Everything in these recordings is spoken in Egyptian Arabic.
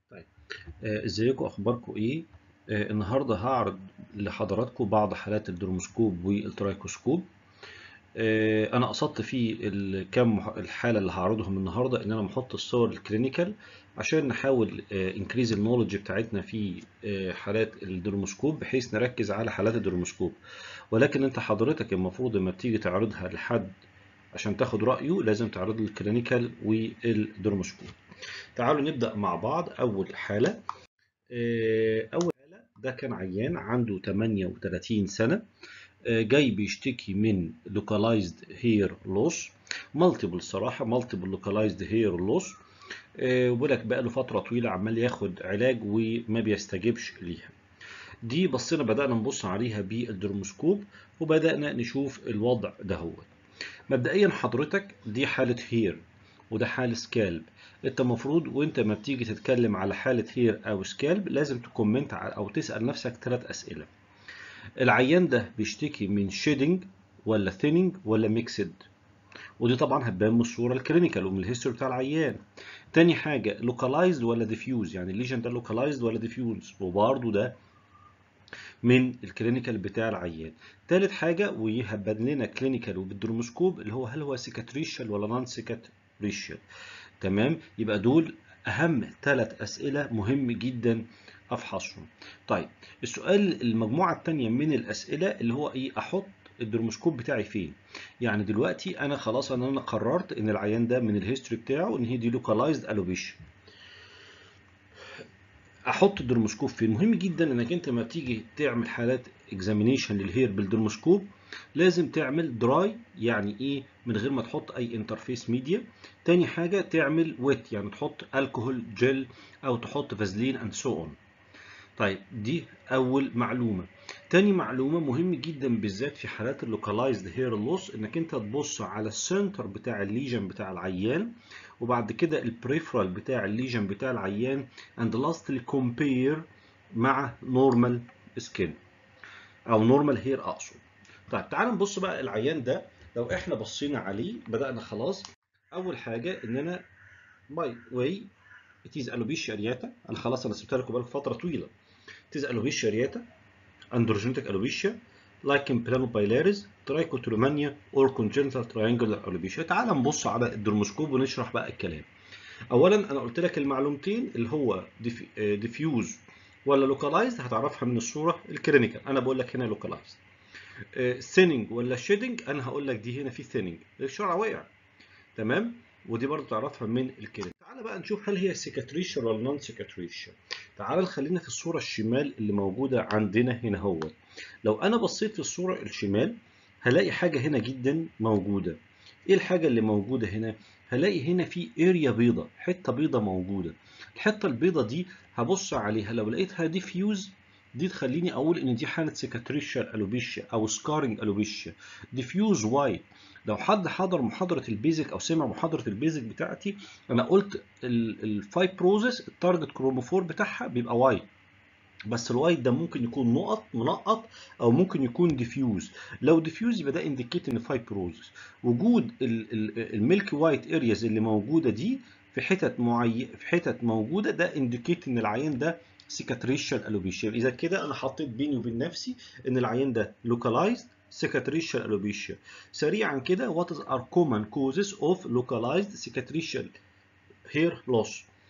طيب آه، ازيكم اخباركم ايه آه، النهارده هعرض لحضراتكم بعض حالات الدروموسكوب والترايكوسكوب آه، انا قصدت في الكام مح- الحاله اللي هعرضهم النهارده ان انا بحط الصور الكلينيكال عشان نحاول انكريز النولج بتاعتنا في آه، حالات الدروموسكوب بحيث نركز على حالات الدروموسكوب ولكن انت حضرتك المفروض لما تيجي تعرضها لحد عشان تاخد رايه لازم تعرض له الكلينيكال والدروموسكوب تعالوا نبدأ مع بعض أول حالة آه، أول حالة ده كان عيان عنده 38 سنة آه، جاي بيشتكي من localized hair loss multiple صراحة multiple localized hair loss آه، وبيقول لك بقى له فترة طويلة عمال ياخد علاج وما بيستجيبش ليها دي بصينا بدأنا نبص عليها بالدرموسكوب وبدأنا نشوف الوضع ده هو مبدئيا حضرتك دي حالة هير وده حالة سكالب انت المفروض وانت ما بتيجي تتكلم على حالة هير او سكالب لازم تكومنت على او تسأل نفسك ثلاث اسئلة العيان ده بيشتكي من شيدنج ولا ثيننج ولا ميكسد ودي طبعا هتبان من الصورة الكلينيكال ومن الهيستوري بتاع العيان تاني حاجة لوكالايزد ولا ديفيوز يعني الليجن ده لوكالايزد ولا ديفيوز وبرضه ده من الكلينيكال بتاع العيان تالت حاجة ويهبن لنا كلينيكال وبالدروموسكوب اللي هو هل هو سيكاتريشال ولا نون سيكاتريشال تمام يبقى دول أهم ثلاث أسئلة مهم جدا أفحصهم طيب السؤال المجموعة التانية من الأسئلة اللي هو إيه أحط الدرموسكوب بتاعي فين يعني دلوقتي أنا خلاص أنا أنا قررت إن العيان ده من الهيستوري بتاعه إن هي دي لوكالايزد ألوبيشن احط الدرموسكوب فين مهم جدا انك انت لما تيجي تعمل حالات اكزامينيشن للهير بالدرموسكوب لازم تعمل دراي يعني ايه من غير ما تحط اي انترفيس ميديا تاني حاجه تعمل ويت يعني تحط الكحول جل او تحط فازلين اند سو اون طيب دي اول معلومه تاني معلومه مهم جدا بالذات في حالات اللوكالايزد هير لوس انك انت تبص على السنتر بتاع الليجن بتاع العيان وبعد كده البريفرال بتاع الليجن بتاع العيان and lastly compare مع normal skin او normal hair اقصد طيب تعال نبص بقى العيان ده لو احنا بصينا عليه بدأنا خلاص اول حاجه ان انا باي واي it is alopecia areata انا خلاص انا سبتها لكم بقالكم فتره طويله it is alopecia areata androgenetic alopecia lichen planopilaris trichotillomania or congenital triangular alopecia تعال نبص على الدرموسكوب ونشرح بقى الكلام اولا انا قلت لك المعلومتين اللي هو ديفيوز ولا لوكالايزد هتعرفها من الصوره الكلينيكال انا بقول لك هنا لوكالايزد ثيننج ولا شيدنج انا هقول لك دي هنا في ثيننج الشعر واقع تمام ودي برضو تعرفها من الكلام تعال بقى نشوف هل هي سيكاتريشال ولا نون سيكاتريشال تعال خلينا في الصوره الشمال اللي موجوده عندنا هنا هو لو انا بصيت في الصوره الشمال هلاقي حاجه هنا جدا موجوده ايه الحاجه اللي موجوده هنا هلاقي هنا في اريا بيضه حته بيضه موجوده الحته البيضه دي هبص عليها لو لقيتها ديفيوز دي تخليني اقول ان دي حاله سيكاتريشال الوبيشيا او سكارنج الوبيشيا ديفيوز وايت لو حد حضر محاضره البيزك او سمع محاضره البيزك بتاعتي انا قلت الفايبروزس التارجت كروموفور بتاعها بيبقى وايت بس الوايت ده ممكن يكون نقط منقط او ممكن يكون ديفيوز لو ديفيوز يبقى ده انديكيت ان فايبروزس وجود الميلكي وايت ارياز اللي موجوده دي في حتت معي في حتت موجوده ده انديكيت ان العيان ده سيكاتريشال الوبيشيا اذا كده انا حطيت بيني وبين نفسي ان العيان ده لوكالايزد cicatricial alopecia سريعا كده what is are common causes of localized cicatricial hair loss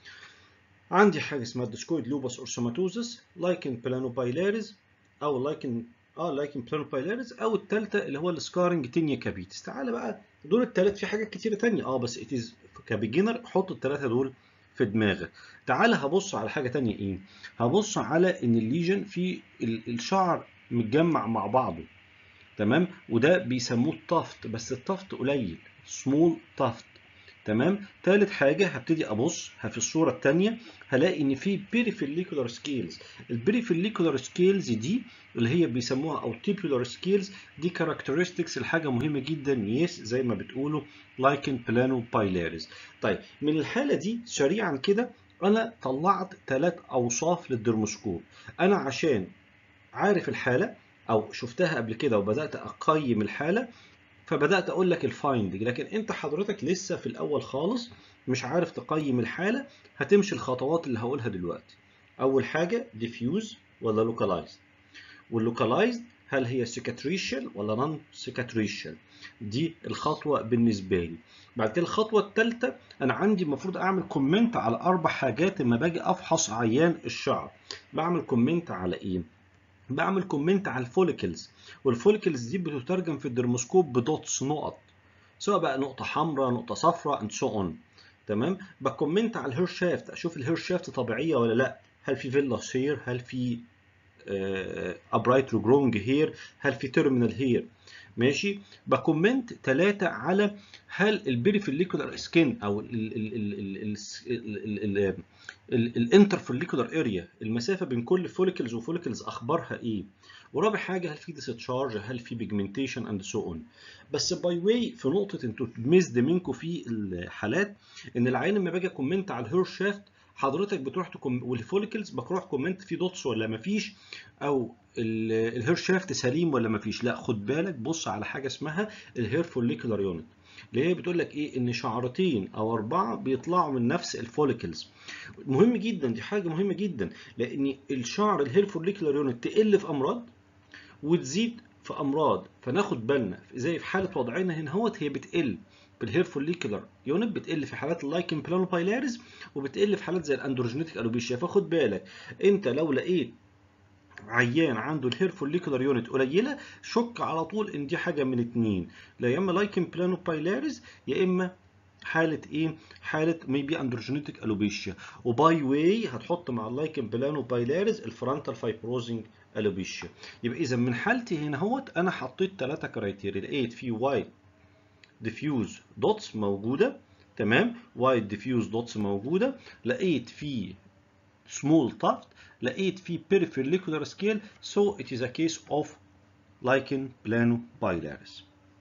عندي حاجه اسمها discoid lupus اورثوماتوزس lichen planopilaris او lichen اه lichen planopilaris او الثالثه اللي هو السكارنج تينيا كابيتس تعالى بقى دول الثلاث في حاجات كتيره تانية اه بس it is كبيجنر حط الثلاثه دول في دماغك تعالى هبص على حاجه تانية ايه هبص على ان الليجن في الشعر متجمع مع بعضه تمام وده بيسموه الطفت بس الطفت قليل سمول طفت تمام تالت حاجة هبتدي أبص في الصورة التانية هلاقي إن في periphellicular scales البريفيليكولار سكيلز دي اللي هي بيسموها أو tubular scales دي characteristics الحاجة مهمة جدا يس زي ما بتقولوا lichen planopilaris طيب من الحالة دي سريعا كده أنا طلعت ثلاث أوصاف للدرموسكوب أنا عشان عارف الحالة او شفتها قبل كده وبدات اقيم الحاله فبدات اقول لك الفايندنج لكن انت حضرتك لسه في الاول خالص مش عارف تقيم الحاله هتمشي الخطوات اللي هقولها دلوقتي اول حاجه ديفيوز ولا لوكالايزد واللوكالايزد هل هي سيكاتريشال ولا نون سيكاتريشال دي الخطوه بالنسبه لي بعد كده الخطوه الثالثه انا عندي المفروض اعمل كومنت على اربع حاجات لما باجي افحص عيان الشعر بعمل كومنت على ايه بعمل كومنت على الفوليكلز والفوليكلز دي بتترجم في الدرموسكوب بدوتس نقط سواء بقى نقطه حمراء نقطه صفراء اند سو اون تمام بكومنت على الهير شافت اشوف الهير شافت طبيعيه ولا لا هل في فيلاس هير هل في ابرايت جرونج هير هل في تيرمينال هير ماشي بكومنت ثلاثة على هل البريفيليكولار سكين او الانترفيليكولار اريا المسافه بين كل فوليكلز وفوليكلز اخبارها ايه ورابع حاجه هل في ديستشارج هل في بيجمنتيشن اند سو اون بس باي واي في نقطه انتوا ميزد منكم في الحالات ان العيان لما باجي كومنت على الهير شافت حضرتك بتروح تكم والفوليكلز بروح كومنت في دوتس ولا مفيش او الهير شافت سليم ولا مفيش لا خد بالك بص على حاجه اسمها الهير فوليكولار يونت اللي هي بتقول لك ايه ان شعرتين او اربعه بيطلعوا من نفس الفوليكلز مهم جدا دي حاجه مهمه جدا لان الشعر الهير فوليكولار يونت تقل في امراض وتزيد في امراض فناخد بالنا زي في حاله وضعنا هنا اهوت هي بتقل بالهير فوليكولار يونت بتقل في حالات اللايكن بلانوبايلاريز وبتقل في حالات زي الاندروجينيتك الوبيشيا فخد بالك انت لو لقيت عيان عنده الهير فوليكولار يونت قليله شك على طول ان دي حاجه من اتنين لا يا اما لايكن بلانوبايلاريز يا اما حاله ايه حاله ميبي اندروجينيتك الوبيشيا وباي واي هتحط مع اللايكن بلانوبايلاريز الفرونتال فايبروزنج الوبيشيا يبقى اذا من حالتي هنا اهوت انا حطيت ثلاثه كرايتيريا لقيت في وايت ديفيوز دوتس موجوده تمام وايت ديفيوز دوتس موجوده لقيت في small tuft لقيت في peripheral scale so it is a case of lichen planopilaris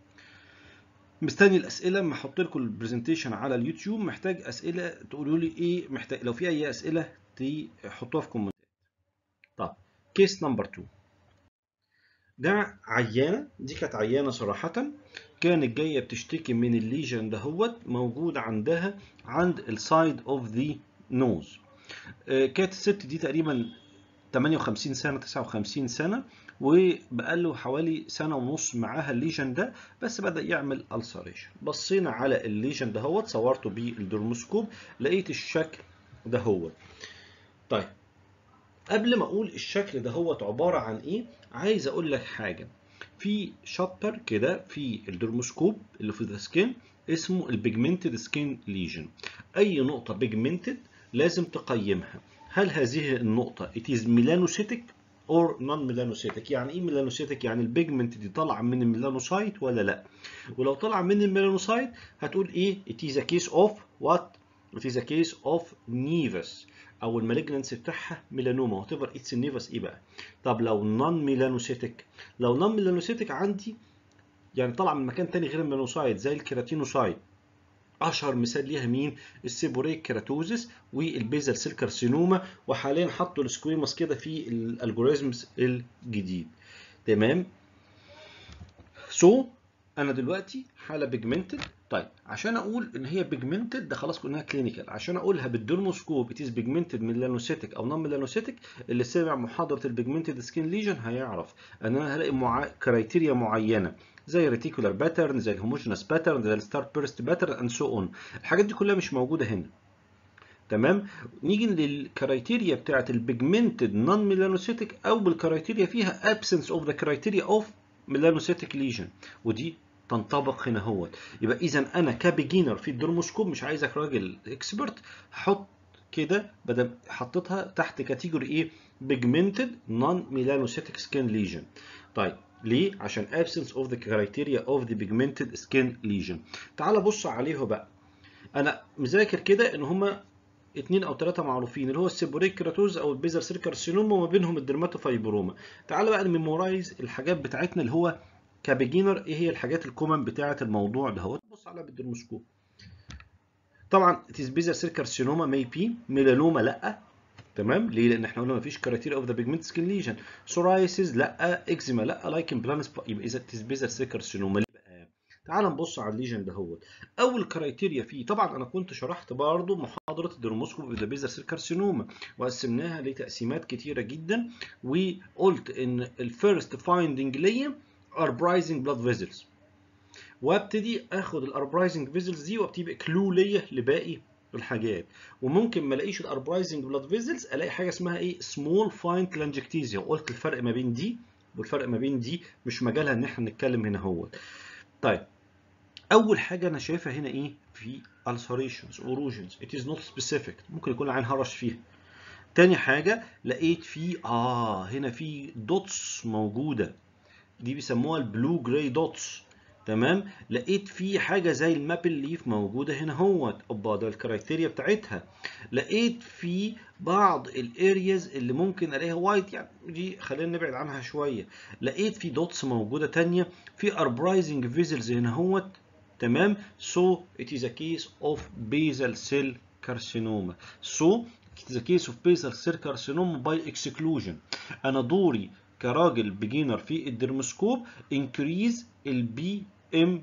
مستني الاسئله اما احط لكم البرزنتيشن على اليوتيوب محتاج اسئله تقولوا لي ايه محتاج لو في اي اسئله تحطوها في كومنتات طب كيس نمبر 2 ده عيانه دي كانت عيانه صراحه كانت جايه بتشتكي من الليجن دهوت موجود عندها عند السايد اوف ذا نوز كانت الست دي تقريبا 58 سنه 59 سنه وبقاله حوالي سنه ونص معاها الليجن ده بس بدا يعمل السريشن بصينا على الليجن دهوت صورته بالدرموسكوب لقيت الشكل دهوت طيب قبل ما اقول الشكل دهوت عباره عن ايه عايز اقول لك حاجه في شابتر كده في الدرموسكوب اللي في السكين اسمه البيجمنتد سكين ليجن اي نقطه بيجمنتد لازم تقيمها هل هذه النقطة it is melanocytic or non melanocytic يعني ايه melanocytic يعني البيجمنت دي طالعة من الميلانوسايت ولا لا ولو طالعة من الميلانوسايت هتقول ايه it is a case of what it is a case of nevus او المالجنس بتاعها ميلانوما وات ايفر اتس النيفس ايه بقى طب لو نون ميلانوسيتك لو نون ميلانوسيتك عندي يعني طالعه من مكان تاني غير الميلانوسايت زي الكيراتينوسايت اشهر مثال ليها مين السيبوريك كيراتوزيس والبيزل سيل كارسينوما وحاليا حطوا السكويماس كده في الالجوريزمز الجديد تمام سو so, انا دلوقتي حاله بيجمنتد طيب عشان اقول ان هي بيجمنتد ده خلاص قلناها كلينيكال عشان اقولها بالدرموسكوب اتيز بيجمنتد ميلانوسيتك او نون ميلانوسيتك اللي سمع محاضره البيجمنتد سكين ليجن هيعرف ان انا هلاقي مع... كرايتيريا معينه زي ريتيكولار باترن زي الهوموجينس باترن زي الستار بيرست باترن اند سو اون الحاجات دي كلها مش موجوده هنا تمام نيجي للكرايتيريا بتاعه البيجمنتد نون ميلانوسيتك او بالكرايتيريا فيها absence of the criteria of melanocytic lesion ودي تنطبق هنا هو يبقى اذا انا كبيجينر في الدرموسكوب مش عايزك راجل اكسبرت حط كده بدل حطيتها تحت كاتيجوري ايه بيجمنتد نون ميلانوسيتك سكين ليجن طيب ليه عشان absence of the criteria of the pigmented skin lesion تعال بص عليه بقى انا مذاكر كده ان هما اتنين او ثلاثة معروفين اللي هو السيبوريك كيراتوز او البيزل سيل كارسينوما وما بينهم الدرماتوفايبروما تعال بقى نميمورايز الحاجات بتاعتنا اللي هو كبيجينر ايه هي الحاجات الكومن بتاعه الموضوع ده بص على بالدرموسكوب طبعا تيز بيزل سيل كارسينوما مي بي ميلانوما لا تمام ليه لان احنا قلنا مفيش كرايتيريا اوف ذا بيجمنت سكين ليجن سورايسيس لا اكزيما لا لايكن بلانس يبقى اذا تيز بيزل سيل كارسينوما ليه بقى تعال نبص على الليجن دهوت اول كرايتيريا فيه طبعا انا كنت شرحت برضو محاضره الدرموسكوب ذا بيزل سيل كارسينوما وقسمناها لتقسيمات كتيره جدا وقلت ان الفيرست فايندنج ليا اربرايزنج بلاد فيزلز وابتدي اخد الاربرايزنج فيزلز دي وابتدي كلو ليا لباقي الحاجات وممكن ما الاقيش الاربرايزنج بلاد فيزلز الاقي حاجه اسمها ايه سمول فاين تلانجكتيزيا وقلت الفرق ما بين دي والفرق ما بين دي مش مجالها ان احنا نتكلم هنا هو طيب اول حاجه انا شايفها هنا ايه في ulcerations erosions it is not specific ممكن يكون العين هرش فيها تاني حاجه لقيت في اه هنا في دوتس موجوده دي بيسموها البلو جراي دوتس تمام لقيت في حاجه زي المابل ليف موجوده هنا اهوت اوبا ده الكرايتيريا بتاعتها لقيت في بعض الارياز اللي ممكن الاقيها وايت يعني دي خلينا نبعد عنها شويه لقيت في دوتس موجوده تانية في اربرايزنج فيزلز هنا اهوت تمام so it is a case of basal cell carcinoma so it is a case of basal cell carcinoma by exclusion انا دوري كراجل بيجينر في الدرموسكوب increase البي ام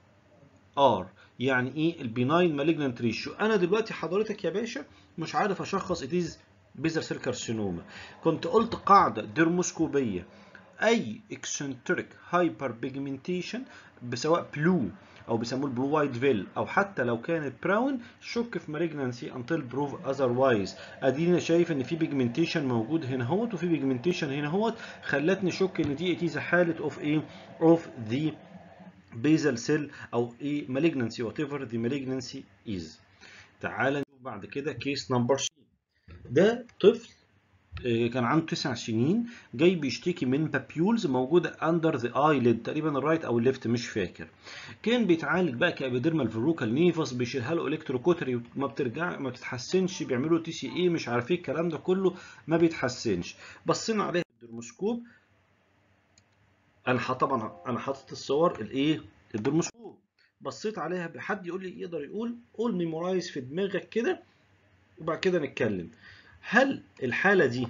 ار يعني ايه البيناين مالجنانت ريشيو انا دلوقتي حضرتك يا باشا مش عارف اشخص اتيز بيزر سيل كارسينوما كنت قلت قاعده درموسكوبيه اي اكسنتريك هايبر بيجمنتيشن بسواء بلو او بيسموه البلو وايت فيل او حتى لو كانت براون شك في مالجنانسي انتل بروف اذروايز ادينا شايف ان في بيجمنتيشن موجود هنا اهوت وفي بيجمنتيشن هنا اهوت خلتني شك ان دي اتيز حاله اوف ايه اوف ذا basal cell او ايه malignancy whatever the malignancy is تعال نشوف بعد كده كيس نمبر 3 ده طفل كان عنده 9 سنين جاي بيشتكي من بابيولز موجوده اندر ذا ايليد تقريبا الرايت او الليفت مش فاكر كان بيتعالج بقى كابيديرمال فيروكال نيفس بيشيلها له الكتروكوتري ما بترجع ما بتتحسنش بيعملوا تي سي اي مش عارف ايه الكلام ده كله ما بيتحسنش بصينا عليها بالدرموسكوب انا طبعا انا حاطط الصور الايه الدرموسكوب بصيت عليها بحد يقول لي يقدر يقول قول ميمورايز في دماغك كده وبعد كده نتكلم هل الحاله دي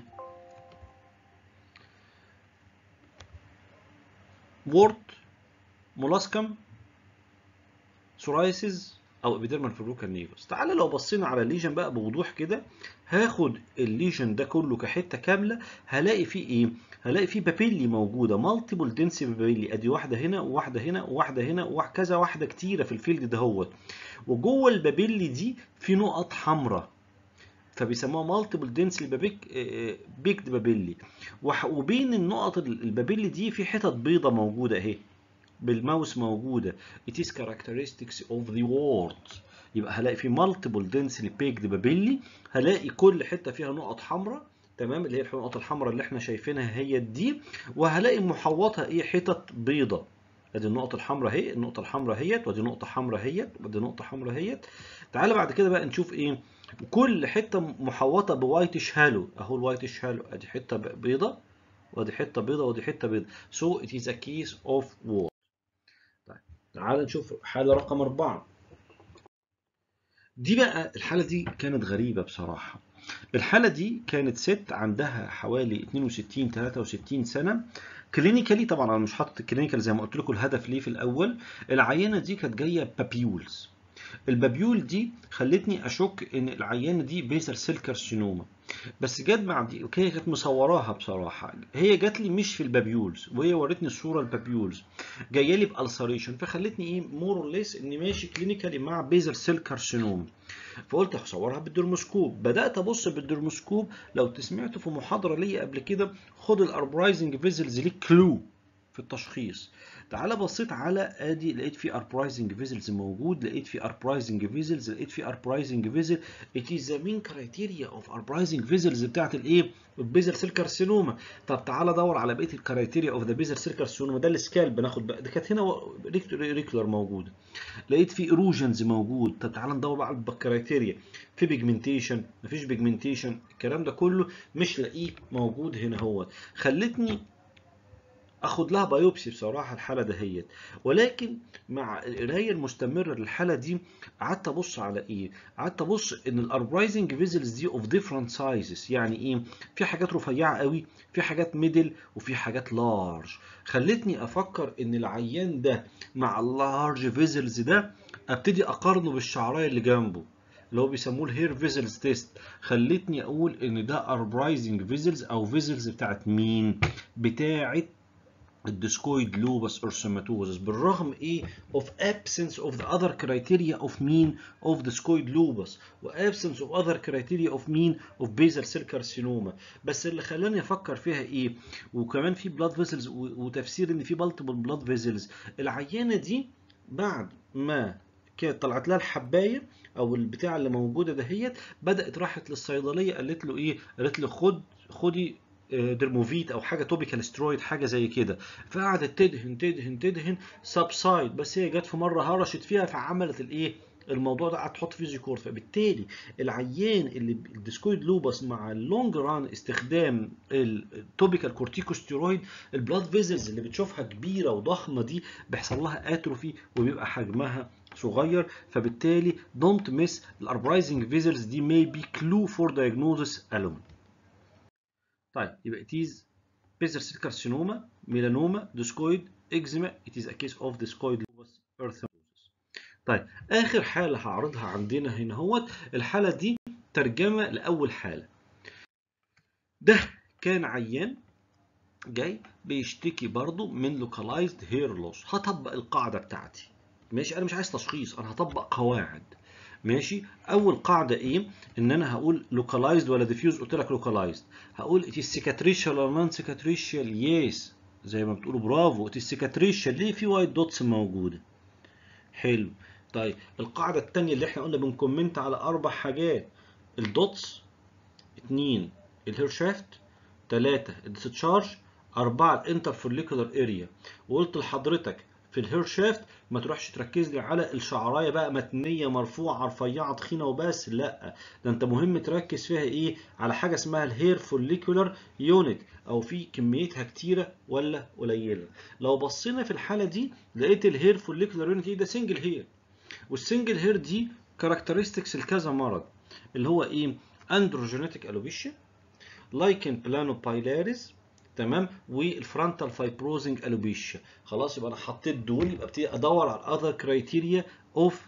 وورت مولاسكم سورايسيس او ابيديرمال فيروكال نيفوس تعالى لو بصينا على الليجن بقى بوضوح كده هاخد الليجن ده كله كحته كامله هلاقي فيه ايه هلاقي فيه بابيلي موجوده مالتيبل دنس بابيلي ادي واحده هنا وواحده هنا وواحده هنا وكذا واحده كتيره في الفيلد دهوت وجوه البابيلي دي في نقط حمراء فبيسموها مالتيبل دنس بيكد بابيلي وبين النقط البابيلي دي في حتت بيضه موجوده اهي بالماوس موجوده it is characteristics of the wart يبقى هلاقي في multiple densely baked بابيلي هلاقي كل حته فيها نقط حمراء تمام اللي هي النقط الحمراء اللي احنا شايفينها هي دي وهلاقي محوطها ايه حتت بيضه ادي النقطه الحمراء اهي النقطه الحمراء اهيت وادي نقطه حمراء اهيت وادي نقطه حمراء اهيت تعالى بعد كده بقى نشوف ايه كل حته محوطه بوايتش هالو اهو الوايتش هالو ادي حته بيضه وادي حته بيضه وادي حته بيضه so it is a case of war طيب تعال نشوف حاله رقم أربعة دي بقى الحاله دي كانت غريبه بصراحه الحاله دي كانت ست عندها حوالي 62 63 سنه كلينيكالي طبعا انا مش حاطط الكلينيكال زي ما قلت لكم الهدف ليه في الاول العينه دي كانت جايه بابيولز البابيول دي خلتني اشك ان العيانه دي بيزل سيل كارسينوما بس جت مع دي هي كانت مصوراها بصراحه هي جات لي مش في البابيولز وهي ورتني الصوره البابيولز جايه لي بالسريشن فخلتني ايه مور اور ليس اني ماشي كلينيكالي مع بيزل سيل كارسينوما فقلت هصورها بالدرموسكوب بدات ابص بالدرموسكوب لو سمعتوا في محاضره ليا قبل كده خد الاربرايزنج فيزلز ليه كلو في التشخيص تعالى بصيت على ادي لقيت في اربرايزنج فيزلز موجود لقيت في اربرايزنج فيزلز لقيت في اربرايزنج فيزل ات از ذا مين كرايتيريا اوف اربرايزنج فيزلز بتاعت الايه البيزل سيل كارسينوما طب تعالى دور على بقيه الكرايتيريا اوف ذا بيزل سيل كارسينوما ده السكال بناخد بقى ده كانت هنا ريكلر موجوده لقيت في ايروجنز موجود طب تعالى ندور بقى على الكرايتيريا في بيجمنتيشن مفيش بيجمنتيشن الكلام ده كله مش لاقيه موجود هنا هو خلتني اخد لها بايوبسي بصراحه الحاله دهيت ولكن مع القرايه المستمره للحاله دي قعدت ابص على ايه قعدت ابص ان الاربرايزنج فيزلز دي اوف ديفرنت سايزز يعني ايه في حاجات رفيعه قوي في حاجات ميدل وفي حاجات لارج خلتني افكر ان العيان ده مع اللارج فيزلز ده ابتدي اقارنه بالشعرايه اللي جنبه اللي هو بيسموه الهير فيزلز تيست خلتني اقول ان ده اربرايزنج فيزلز او فيزلز بتاعت مين بتاعت الديسكويد لوبس ارسماتوزس بالرغم ايه of absence of the other criteria of mean of discoid lupus و absence of other criteria of mean of basal cell carcinoma بس اللي خلاني افكر فيها ايه وكمان في blood vessels وتفسير ان في multiple blood vessels العيانه دي بعد ما كانت طلعت لها الحبايه او البتاع اللي موجوده دهيت بدات راحت للصيدليه قالت له ايه قالت له خد خدي درموفيت او حاجه توبيكال سترويد حاجه زي كده فقعدت تدهن تدهن تدهن سبسايد بس هي جت في مره هرشت فيها فعملت الايه الموضوع ده قعدت تحط فيه زيكور فبالتالي العيان اللي الديسكويد لوبس مع اللونج ران استخدام التوبيكال كورتيكوستيرويد البلاد فيزلز اللي بتشوفها كبيره وضخمه دي بيحصل لها اتروفي وبيبقى حجمها صغير فبالتالي don't miss الاربرايزنج فيزلز دي may be clue for diagnosis alone طيب يبقى it is basal cell carcinoma melanoma discoid eczema it is a case of discoid lupus erythematosus طيب اخر حاله هعرضها عندنا هنا اهوت الحاله دي ترجمه لاول حاله ده كان عيان جاي بيشتكي برضو من localized hair loss هطبق القاعده بتاعتي ماشي انا مش عايز تشخيص انا هطبق قواعد ماشي اول قاعده ايه ان انا هقول لوكالايزد ولا ديفيوز قلت لك لوكالايزد هقول اتي سيكاتريشال ولا نون سيكاتريشال يس زي ما بتقولوا برافو اتي سيكاتريشال ليه في وايت دوتس موجوده حلو طيب القاعده الثانيه اللي احنا قلنا بنكومنت على اربع حاجات الدوتس اثنين الهير شافت ثلاثه الديسشارج أربعة الانترفوليكولار اريا وقلت لحضرتك في الهير شافت ما تروحش تركز لي على الشعرايه بقى متنيه مرفوعه رفيعه تخينه وبس لا ده انت مهم تركز فيها ايه على حاجه اسمها الهير فوليكولار يونت او في كميتها كتيره ولا قليله لو بصينا في الحاله دي لقيت الهير فوليكولار يونت ده سنجل هير والسنجل هير دي كاركترستكس لكذا مرض اللي هو ايه اندروجينيتك الوبيشيا لايكن بلانو بايلاريز تمام والفرونتال فايبروزنج الوبيشيا خلاص يبقى انا حطيت دول يبقى ابتدي ادور على الاذر كرايتيريا اوف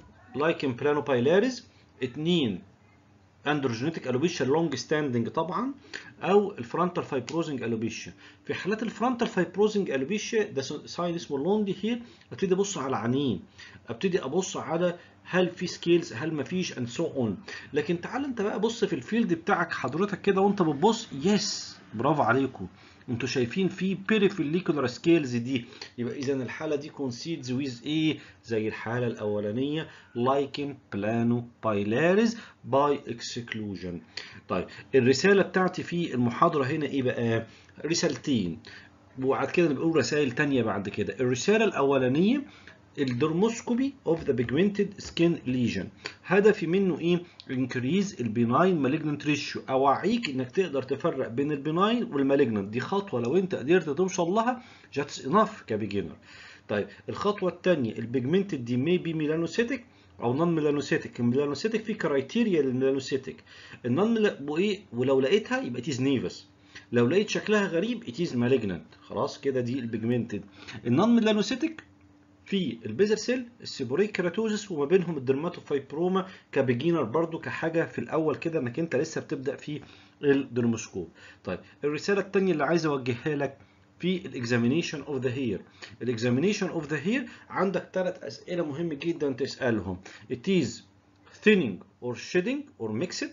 لايكن بلانو بايلاريز اتنين اندروجينيتك الوبيشيا لونج ستاندنج طبعا او الفرونتال فايبروزنج الوبيشيا في حالات الفرونتال فايبروزنج الوبيشيا ده ساين اسمه لوندي هير ابتدي ابص على العنين ابتدي ابص على هل في سكيلز هل ما فيش اند سو اون لكن تعال انت بقى بص في الفيلد بتاعك حضرتك كده وانت بتبص يس برافو عليكم انتوا شايفين في بيريفيليكولار سكيلز دي يبقى اذا الحاله دي كونسيدز ويز ايه زي الحاله الاولانيه لايكن بلانو بايلاريز باي اكسكلوجن طيب الرساله بتاعتي في المحاضره هنا ايه بقى رسالتين وبعد كده بنقول رسائل تانية بعد كده الرساله الاولانيه الدرموسكوبي اوف ذا بيجمنتد سكين ليجن هدفي منه ايه انكريز البيناين مالجننت ريشيو اوعيك انك تقدر تفرق بين البيناين والمالجننت دي خطوه لو انت قدرت توصل لها جاتس انف كبيجنر طيب الخطوه الثانيه البيجمنتد دي مي بي ميلانوسيتك او نون ميلانوسيتك الميلانوسيتك في كرايتيريا للميلانوسيتك النون ميلا... وايه ولو لقيتها يبقى تيز نيفس لو لقيت شكلها غريب اتيز مالجننت خلاص كده دي البيجمنتد النون ميلانوسيتك في البيزل سيل السيبوريك كيراتوزس وما بينهم الدرماتوفايبروما كبيجينر برضو كحاجه في الاول كده انك انت لسه بتبدا في الدرموسكوب طيب الرساله الثانيه اللي عايز اوجهها لك في الاكزامينيشن اوف ذا هير الاكزامينيشن اوف ذا هير عندك ثلاث اسئله مهم جدا تسالهم it is thinning or shedding or mixed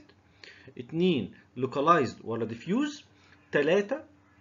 اثنين localized ولا diffuse ثلاثه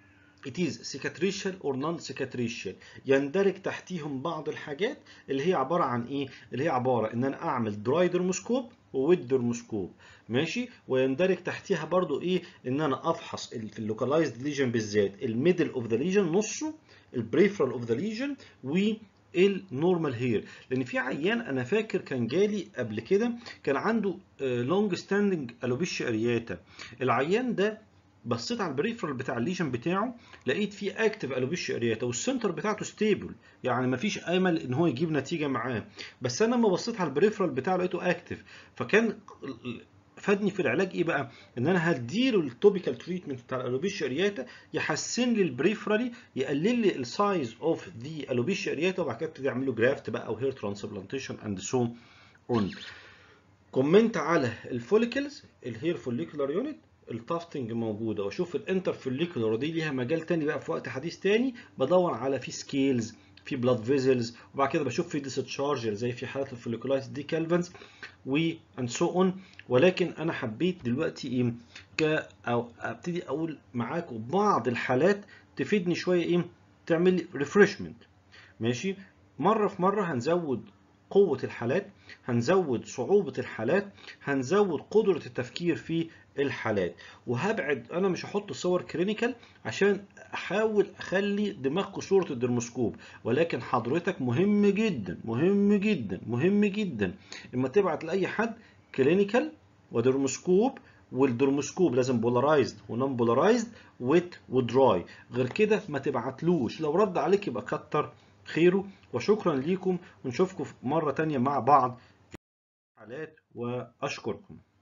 it is cicatricial or non-cicatricial يندرج تحتيهم بعض الحاجات اللي هي عبارة عن ايه اللي هي عبارة ان انا اعمل دراي درموسكوب وويد درموسكوب ماشي ويندرج تحتيها برضو ايه ان انا افحص في اللوكالايزد ليجن بالذات الميدل اوف ذا ليجن نصه البريفرال اوف ذا ليجن و النورمال هير لان في عيان انا فاكر كان جالي قبل كده كان عنده لونج ستاندنج الوبيشيا ارياتا العيان ده بصيت على البريفرال بتاع الليجن بتاعه لقيت فيه اكتف الوبيشيا ارياتا والسنتر بتاعته ستيبل يعني مفيش امل ان هو يجيب نتيجه معاه بس انا لما بصيت على البريفرال بتاعه لقيته اكتف فكان فادني في العلاج ايه بقى؟ ان انا هديله التوبيكال تريتمنت بتاع الالوبيشيا ارياتا يحسن لي البريفرالي يقلل لي السايز اوف ذا الوبيشيا ارياتا وبعد كده ابتدي اعمل له جرافت بقى او هير ترانسبلانتيشن اند سو اون. كومنت على الفوليكلز الهير فوليكولار يونت التافتنج موجوده واشوف الانتر فوليكولار ودي ليها مجال تاني بقى في وقت حديث تاني بدور على في سكيلز في بلاد فيزلز وبعد كده بشوف في ديستشارج زي في حالات الفوليكولايتس دي كالفنز و اند سو اون ولكن انا حبيت دلوقتي ايه ك او ابتدي اقول معاكم بعض الحالات تفيدني شويه ايه تعمل لي ريفرشمنت ماشي مره في مره هنزود قوة الحالات هنزود صعوبة الحالات هنزود قدرة التفكير في الحالات وهبعد انا مش هحط صور كلينيكال عشان احاول اخلي دماغكم صورة الدرموسكوب ولكن حضرتك مهم جدا مهم جدا مهم جدا اما تبعت لاي حد كلينيكال ودرموسكوب والدرموسكوب لازم بولارايزد ونون بولارايزد ويت ودراي غير كده ما تبعتلوش لو رد عليك يبقى كتر خيره وشكرا ليكم ونشوفكم مرة تانية مع بعض في حالات وأشكركم